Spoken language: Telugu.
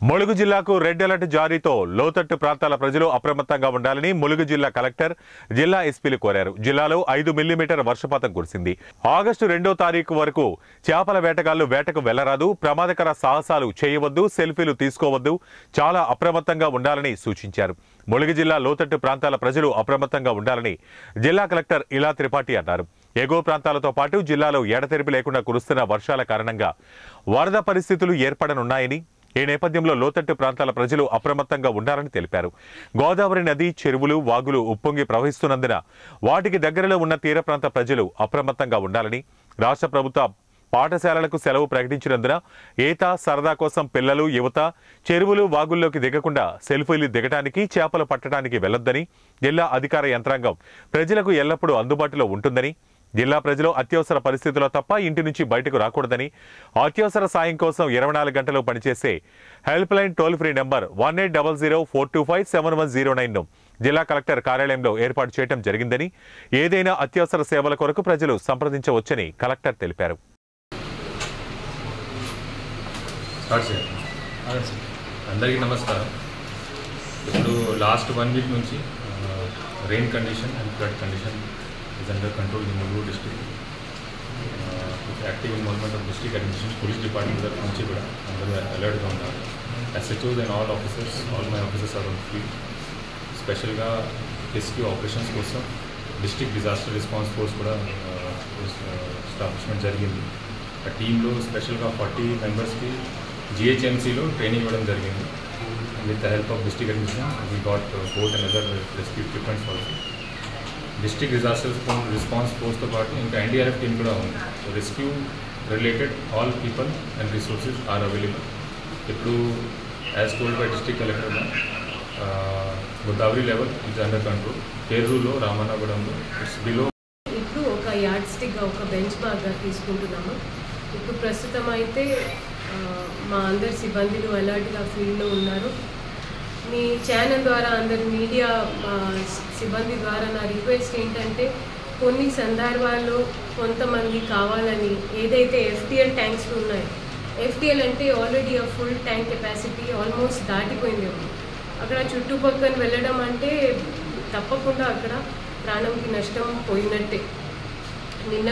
ములుగు జిల్లాకు రెడ్ అలర్ట్ జారీతో లోతట్టు ప్రాంతాల ప్రజలు అప్రమత్తంగా ఉండాలని ములుగు జిల్లా కలెక్టర్ జిల్లా ఎస్పీలు కోరారు జిల్లాలో ఐదు మిల్లీమీటర్ వర్షపాతం కురిసింది ఆగస్టు రెండో తారీఖు వరకు చేపల వేటగాళ్లు వేటకు వెళ్లరాదు ప్రమాదకర సాహసాలు చేయవద్దు సెల్ఫీలు తీసుకోవద్దు చాలా అప్రమత్తంగా ఉండాలని సూచించారు ములుగు జిల్లా లోతట్టు ప్రాంతాల ప్రజలు అప్రమత్తంగా ఉండాలని జిల్లా కలెక్టర్ ఇలా త్రిపాఠి అన్నారు ఎగువ ప్రాంతాలతో పాటు జిల్లాలో ఎడతెరిపి లేకుండా కురుస్తున్న వర్షాల కారణంగా వరద పరిస్థితులు ఏర్పడనున్నాయని ఈ నేపథ్యంలో లోతట్టు ప్రాంతాల ప్రజలు అప్రమత్తంగా ఉండాలని తెలిపారు గోదావరి నది చెరువులు వాగులు ఉప్పొంగి ప్రవహిస్తున్నందున వాటికి దగ్గరలో ఉన్న తీర ప్రాంత ప్రజలు అప్రమత్తంగా ఉండాలని రాష్ట్ర ప్రభుత్వ పాఠశాలలకు సెలవు ప్రకటించినందున ఈత సరదా కోసం పిల్లలు యువత చెరువులు వాగుల్లోకి దిగకుండా సెల్ఫీలు దిగటానికి చేపలు పట్టడానికి వెళ్లొద్దని జిల్లా అధికార యంత్రాంగం ప్రజలకు ఎల్లప్పుడూ అందుబాటులో ఉంటుందని జిల్లా ప్రజలు అత్యవసర పరిస్థితుల్లో తప్ప ఇంటి నుంచి బయటకు రాకూడదని అత్యవసర సాయం కోసం ఇరవై నాలుగు గంటలు పనిచేసే help line toll free number one eight double zero four two five seven one zero నైన్ను జిల్లా కలెక్టర్ కార్యాలయంలో ఏర్పాటు చేయడం జరిగిందని ఏదైనా అత్యవసర సేవల కొరకు ప్రజలు సంప్రదించవచ్చని కలెక్టర్ తెలిపారు స్టార్ట్ చేయండి అందరికీ నమస్కారం ఇప్పుడు లాస్ట్ వన్ వీక్ నుంచి rain condition and flood condition is under control in Mulugu district with active involvement of district administration police department తరఫు నుంచి కూడా అందరూ అలర్ట్గా ఉన్నారు SHOs and all officers all my officers are on field స్పెషల్గా రెస్క్యూ ఆపరేషన్స్ కోసం డిస్ట్రిక్ట్ డిజాస్టర్ రెస్పాన్స్ ఫోర్స్ కూడా ఎస్టాబ్లిష్మెంట్ జరిగింది ఆ టీంలో స్పెషల్గా ఫార్టీ మెంబర్స్కి జిహెచ్ఎంసీలో ట్రైనింగ్ ఇవ్వడం జరిగింది with the help of district administration we got boat and other rescue equipments also district disaster response ఫోర్స్తో పాటు ఇంకా ఎన్డీఆర్ఎఫ్ టీం కూడా ఉంది so rescue related all people and resources are available ఇప్పుడు as told by district collector Godavari level is under control పేరూరులో రామన్నగూడెంలో ఇట్స్ బిలో ఇప్పుడు ఒక యార్డ్ స్టిక్గా ఒక బెంచ్ మార్క్గా తీసుకుంటున్నాము ఇప్పుడు ప్రస్తుతం అయితే ఆ, మా అందరి సిబ్బందిలు అలర్ట్గా ఫీల్డ్లో ఉన్నారు మీ ఛానల్ ద్వారా అందరి మీడియా మా సిబ్బంది ద్వారా నా రిక్వెస్ట్ ఏంటంటే కొన్ని సందర్భాల్లో కొంతమంది కావాలని ఏదైతే ఎఫ్టిఎల్ ట్యాంక్స్ ఉన్నాయి ఎఫ్టిఎల్ అంటే ఆల్రెడీ ఆ ఫుల్ ట్యాంక్ కెపాసిటీ ఆల్మోస్ట్ దాటిపోయింది ఉంది అక్కడ చుట్టుపక్కల వెళ్ళడం అంటే తప్పకుండా అక్కడ ప్రాణంకి నష్టం పోయినట్టే నిన్న